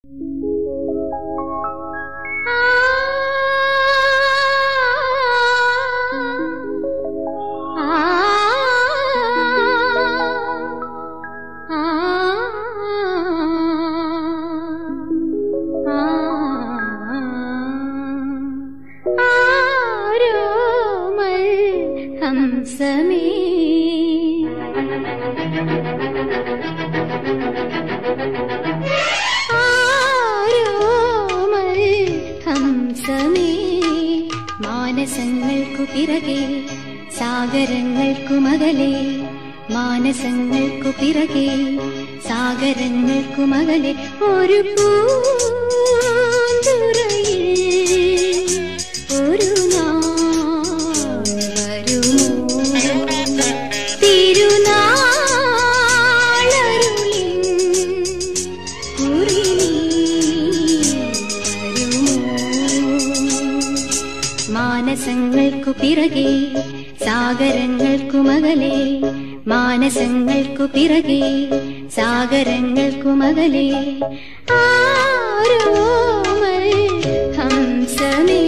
ഹംസമേ ആരോമൽ ഹംസമേ മാനസങ്ങൾക്കു പിറകെ സാഗരങ്ങൾക്കു മകലെ മാനസങ്ങൾക്കു പിറകെ സാഗരങ്ങൾക്കു മകലെ ഒരു പൂന്തുറയിൽ ഒരു നാൾ വരുമോ തിരുനാളരുളിൻ കുറിലി വരുമോ മാനസങ്ങൾക്കു പിറകെ സാഗരങ്ങൾക്കു മകലെ മാനസങ്ങൾക്കു പിറകെ സാഗരങ്ങൾക്കു മകലെ ആരോമൽ ഹംസമേ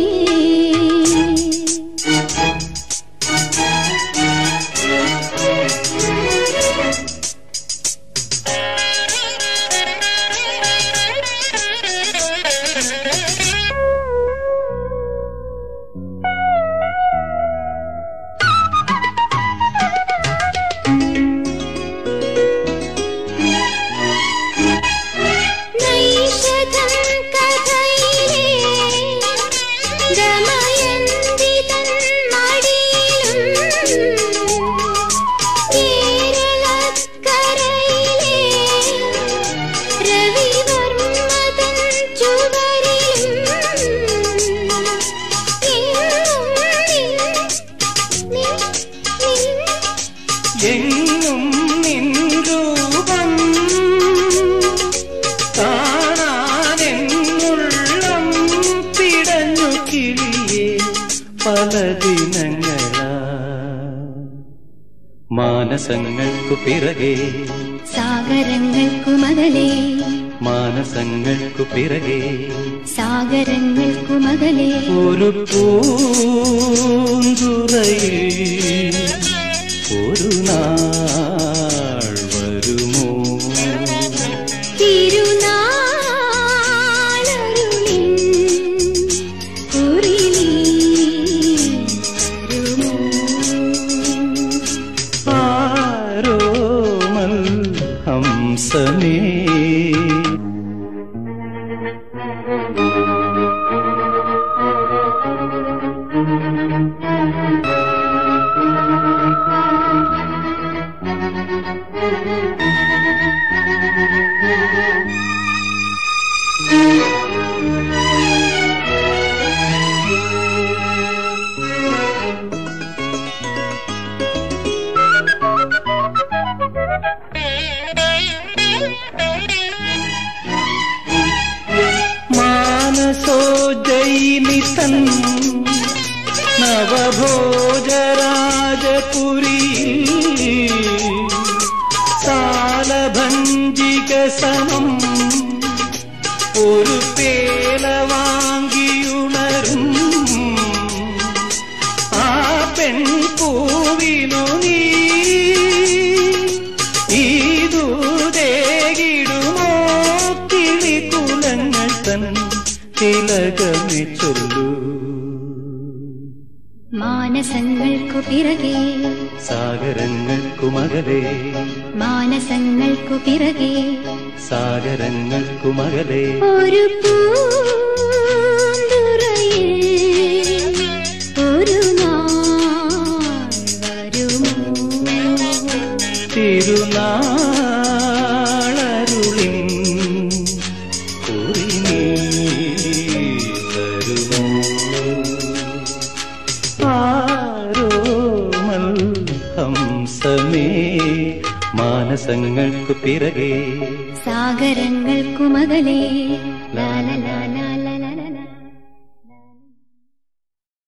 നൈഷധം കഥയിലേ ദമയന്തി തൻ മടിയിലും കേരളക്കരയിലേ രവിവർമ്മ തൻ ചുവരിലും എന്നും നിൻ നിൻ നിൻ എങ്ങും നിൻ രൂപം കാണാനെന്നുള്ളം പിടഞ്ഞു കിളിയെ പല ദിനങ്ങളാ മാനസങ്ങൾക്കു പിറകെ സാഗരങ്ങൾക്കു മകലേ മാനസങ്ങൾക്കു പിറകെ സാഗരങ്ങൾക്കു മകലേ ഒരു പൂന്തുറയിൽ ഒരു നാൾ വരുമോ തിരുനാളരുളിൻ കുറിലി വരുമോ ആരോമൽ ഹംസമേ മാനസോജയിനി തൻ നവഭോജരാജപുരി സാലഭഞ്ജിക സമം ഒരു പേല വാങ്ങിയുണരും ആ പെൺപൂവിനു നീ ഈദൂതേകിടുമോ കിളികുലങ്ങൾ തൻ തിലകമേ ചൊല്ലൂ മാനസങ്ങൾക്കു പിറകെ സാഗരങ്ങൾക്കു മകലേ മാനസങ്ങൾക്കു പിറകെ സാഗരങ്ങൾക്കു മകലേ ഒരു പൂന്തുറയിൽ ഒരു നാൾ വരുമോ തിരുനാളരുളിൻ കുറിനീ വരുമോ ആരോമൽ ഹംസമേ മാനസങ്ങൾക്കു പിറകെ സാഗരങ്ങൾക്കു മകലേ